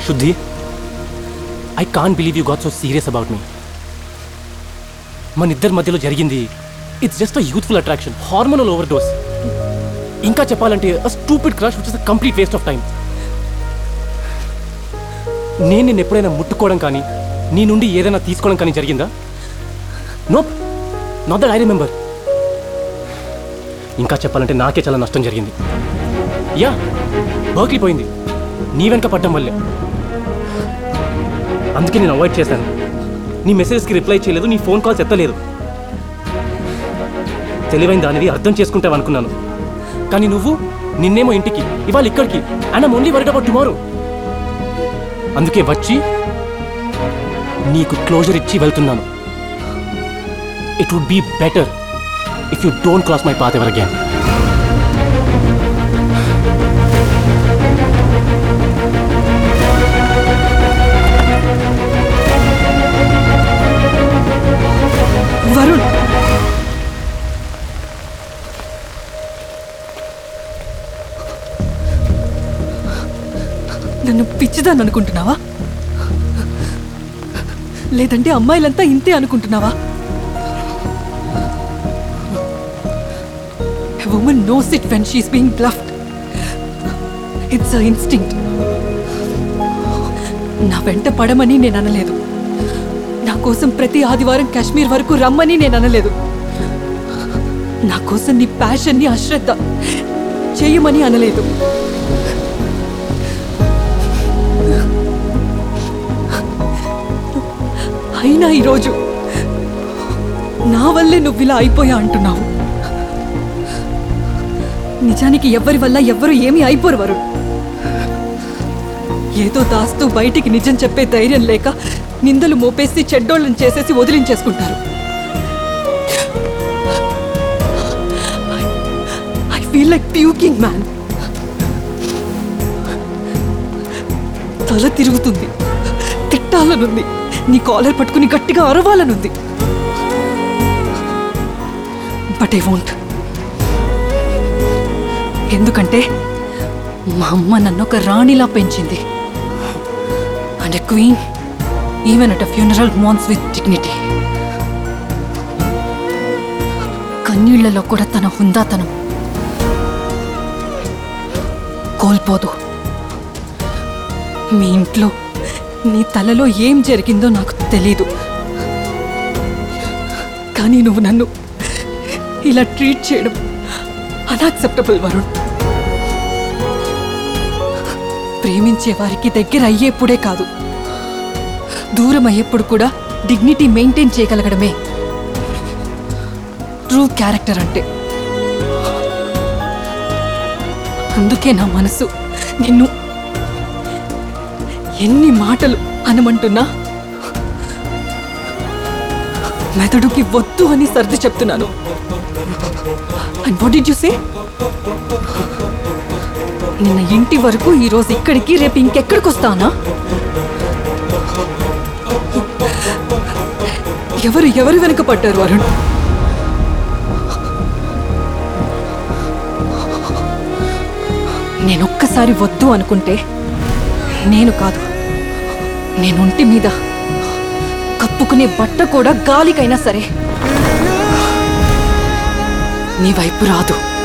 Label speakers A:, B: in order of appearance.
A: శుద్ధి I can't believe you got so serious about me మన ఇద్దరి మధ్యలో జరిగింది it's just a youthful attraction hormonal overdose ఇంకా చెప్పాలంటే a stupid crush which is a complete waste of time నేను నిన్ను ఎప్పుడైనా ముట్టుకోవడం కానీ నీ నుండి ఏదైనా తీసుకోవడం కానీ జరిగిందా no not that I remember ఇంకా చెప్పాలంటే నాకే చాలా నష్టం జరిగింది యా బర్క్లీ పోయింది నీ వెనక పడ్డం వల్లే అందుకే నేను అవాయిడ్ చేశాను నీ మెసేజ్కి రిప్లై చేయలేదు నీ ఫోన్ కాల్స్ ఎత్తలేదు తెలివైన దానిది అర్థం చేసుకుంటావు అనుకున్నాను కానీ నువ్వు నిన్నేమో ఇంటికి ఇవాళ ఇక్కడికి and I'm only worried about tomorrow అందుకే వచ్చి నీకు క్లోజర్ ఇచ్చి వెళ్తున్నాను it would be better if you don't cross my path ever again
B: Varun నన్ను పిచ్చిదాన్ని అనుకుంటున్నావా లేదంటే అమ్మాయిలంతా ఇంతే అనుకుంటున్నావా A woman knows it when she's being bluffed. It's her instinct. నా వెంట పడమని నేను అనలేదు నా కోసం ప్రతి ఆదివారం కాశ్మీర్ వరకు రమ్మని నేను అనలేదు నా కోసం నీ ప్యాషన్ని అశ్రద్ధ చేయమని అనలేదు అయినా ఈరోజు నా వల్లే నువ్వు ఇలా అయిపోయా అంటున్నావు నిజానికి ఎవ్వరి వల్ల ఎవ్వరు ఏమీ అయిపోరు వరుణ్ ఏదో దాస్తూ బయటికి నిజం చెప్పే ధైర్యం లేక నిందలు మోపేసి చెడ్డోళ్ళని చేసేసి వదిలించేసుకుంటారు I feel like puking man తల తిరుగుతుంది తిట్టాలనుంది నీ కాలర్ పట్టుకుని గట్టిగా అరవాలనుంది బట్ ఐ వోంట్ ఎందుకంటే మా అమ్మ నన్ను ఒక రాణిలా పెంచింది and a queen even at a funeral mourns with dignity కన్నీళ్లలో కూడా తన హుందాతనం కోల్పోదు మీ ఇంట్లో నీ తలలో ఏం జరిగిందో నాకు తెలీదు కానీ నువ్వు నన్ను ఇలా ట్రీట్ చేయడం అన్యాక్సెప్టబుల్ వరుణ్ ప్రేమించే వారికి దగ్గర అయ్యేప్పుడే కాదు దూరం అయ్యేప్పుడు కూడా డిగ్నిటీ మెయింటైన్ చేయగలగడమే ట్రూ క్యారెక్టర్ అంటే అందుకే నా మనసు నిన్ను ఎన్ని మాటలు అనమంటున్నా మెదడుకి వద్దు అని సర్ది చెప్తున్నాను and what did you say నిన్న ఇంటి వరకు ఈరోజు ఇక్కడికి రేపు ఇంకెక్కడికి వస్తానా ఎవరు ఎవరు వెనుక పడ్డారు అరుణ్ నేనొక్కసారి వద్దు అనుకుంటే నేను కాదు నేనుంటి మీద కప్పుకునే బట్ట కూడా గాలికైనా సరే నీ వైపు రాదు